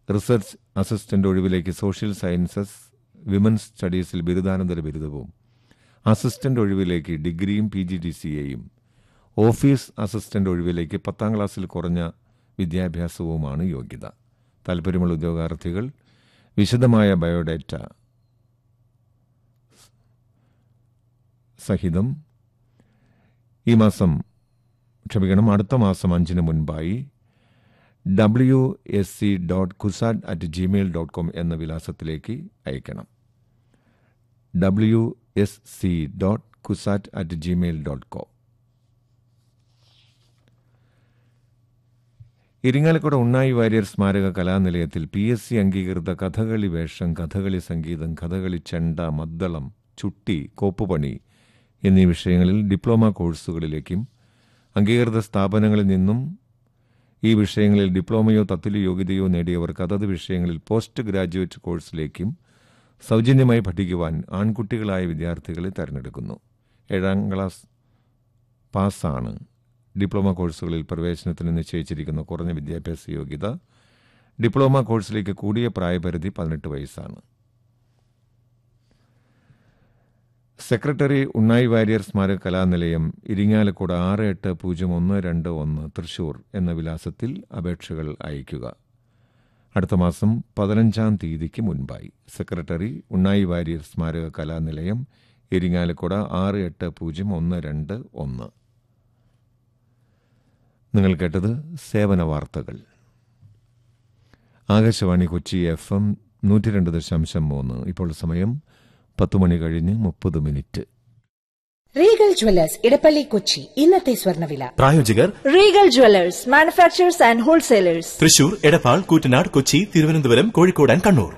research assistant ഒഴിവിലേക്ക് social sciences women's സ്റ്റഡീസിൽ ബിരുദാനന്തര ബിരുദവും അസിസ്റ്റന്റ് ഒഴിവിലേക്ക് ഡിഗ്രിയും പി ജി ഡി സി എയും ഓഫീസ് അസിസ്റ്റന്റ് ഒഴിവിലേക്ക് പത്താം ക്ലാസ്സിൽ കുറഞ്ഞ വിദ്യാഭ്യാസവുമാണ് യോഗ്യത താൽപ്പര്യമുള്ള ഉദ്യോഗാർത്ഥികൾ വിശദമായ ബയോഡേറ്റ സഹിതം ഈ മാസം ക്ഷമിക്കണം അടുത്ത മാസം അഞ്ചിന് മുൻപായി W S C dot CUSAT at Gmail dot com എന്ന വിലാസത്തിലേക്ക് അയക്കണം W S C dot CUSAT at Gmail dot com Irinjalakuda Unnayi Warrier സ്മാരക കലാനിലയത്തിൽ പി എസ് സി അംഗീകൃത കഥകളി വേഷം കഥകളി സംഗീതം കഥകളി ചെണ്ട മദ്ദളം ചുട്ടി കോപ്പുപണി എന്നീ വിഷയങ്ങളിൽ ഡിപ്ലോമ കോഴ്സുകളിലേക്കും അംഗീകൃത സ്ഥാപനങ്ങളിൽ നിന്നും ഈ വിഷയങ്ങളിൽ ഡിപ്ലോമയോ തത്തുല്യ യോഗ്യതയോ നേടിയവർക്ക് അതത് വിഷയങ്ങളിൽ പോസ്റ്റ് ഗ്രാജുവേറ്റ് കോഴ്സിലേക്കും സൗജന്യമായി പഠിക്കുവാൻ ആൺകുട്ടികളായ വിദ്യാർത്ഥികളെ തെരഞ്ഞെടുക്കുന്നു ഏഴാം ക്ലാസ് പാസ്സാണ് ഡിപ്ലോമ കോഴ്സുകളിൽ പ്രവേശനത്തിന് നിശ്ചയിച്ചിരിക്കുന്ന കുറഞ്ഞ വിദ്യാഭ്യാസ യോഗ്യത ഡിപ്ലോമ കോഴ്സിലേക്ക് കൂടിയ പ്രായപരിധി പതിനെട്ട് വയസ്സാണ് സെക്രട്ടറി ഉണ്ണായി വാര്യർ സ്മാരക കലാനിലയം ഇരിങ്ങാലക്കുട ആറ് എട്ട് പൂജ്യം ഒന്ന് രണ്ട് ഒന്ന് തൃശൂർ എന്ന വിലാസത്തിൽ അപേക്ഷകൾ അയയ്ക്കുക അടുത്ത മാസം പതിനഞ്ചാം തീയതിക്ക് മുൻപായി സെക്രട്ടറി ഉണ്ണായി വാര്യർ സ്മാരക കലാനിലയം ഇരിങ്ങാലക്കുട ആറ് എട്ട് പൂജ്യം ഒന്ന് രണ്ട് ഒന്ന് നിങ്ങൾ കേട്ടത് സേവന വാർത്തകൾ ആകാശവാണി കൊച്ചി എഫ് എം നൂറ്റി രണ്ട് ദശാംശം മൂന്ന് ഇപ്പോൾ സമയം പത്ത് മണി കഴിഞ്ഞ് മുപ്പത് minute Regal Jewellers Edappally Kochi ഇന്നത്തെ സ്വർണ്ണവില പ്രായോജകർ Regal Jewellers manufacturers and wholesalers Thrissur Edappal Koottanad Kochi Thiruvananthapuram Kozhikode and Kannur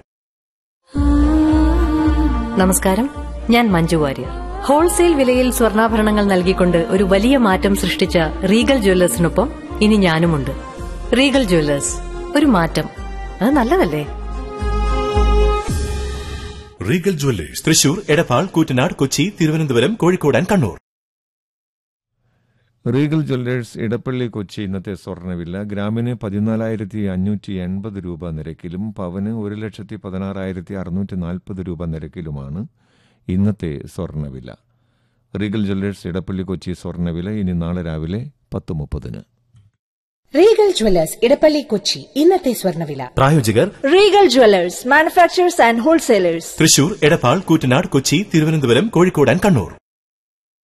നമസ്കാരം ഞാൻ മഞ്ജു വാര്യർ ഹോൾസെയിൽ വിലയിൽ സ്വർണ്ണാഭരണങ്ങൾ നൽകിക്കൊണ്ട് ഒരു വലിയ മാറ്റം സൃഷ്ടിച്ച റീഗൽ ജ്വല്ലേഴ്സിനൊപ്പം ഇനി ഞാനുമുണ്ട് റീഗൽ ജ്വല്ലേഴ്സ് ഒരു മാറ്റം അത് നല്ലതല്ലേ Regal Jewellers Thrissur Edappal Koottanad Kochi Thiruvananthapuram Kozhikode and Kannur Regal Jewellers Edappally Kochi ഇന്നത്തെ സ്വർണ്ണവില ഗ്രാമിന് പതിനാലായിരത്തി അഞ്ഞൂറ്റി എൺപത് രൂപ നിരക്കിലും പവന് ഒരു ലക്ഷത്തി പതിനാറായിരത്തി അറുന്നൂറ്റി നാൽപ്പത് രൂപ നിരക്കിലുമാണ് ഇന്നത്തെ സ്വർണ്ണവില റീഗൽ ജ്വല്ലേഴ്സ് ഇടപ്പള്ളി കൊച്ചി സ്വർണ്ണവില ഇനി നാളെ രാവിലെ പത്ത് മുപ്പതിന് റീഗൽ ജ്വല്ലേഴ്സ് ഇടപ്പള്ളി കൊച്ചി ഇന്നത്തെ സ്വർണ്ണവില പ്രായോജകർ Regal Jewellers manufacturers and wholesalers Thrissur Edappal Koottanad Kochi Thiruvananthapuram Kozhikode and Kannur